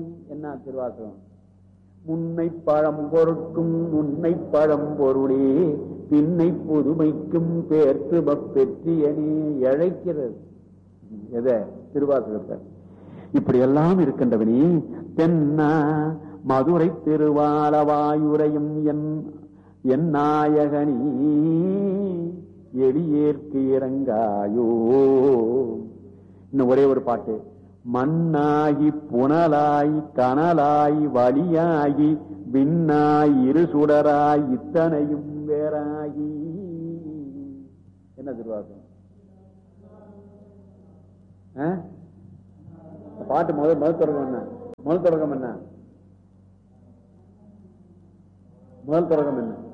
என்ன திருவாசகம் முன்னை பழம் பொருட்கும் முன்னை பழம் பொருளே பின்னை புதுமைக்கும் பேர்த்துப பெற்றியனே இழைக்கிறது எத திருவாசகத்தை இப்படி எல்லாம் இருக்கின்றவனே தென்னா மதுரை திருவாலவாயுரையும் என் என் நாயகனி எளியேற்கு இறங்காயோ இன்னும் ஒரே ஒரு பாட்டு மண்ணாகி புனலாய் கனலாய் வழியாகி விண்ணாய் இரு சுடராய் இத்தனையும் வேறாகி என்ன திருவாசகம் ஆ? பாட்டு முதல் முதல் தொடக்கம் என்ன முதல் தொடக்கம் என்ன முதல் தொடக்கம் என்ன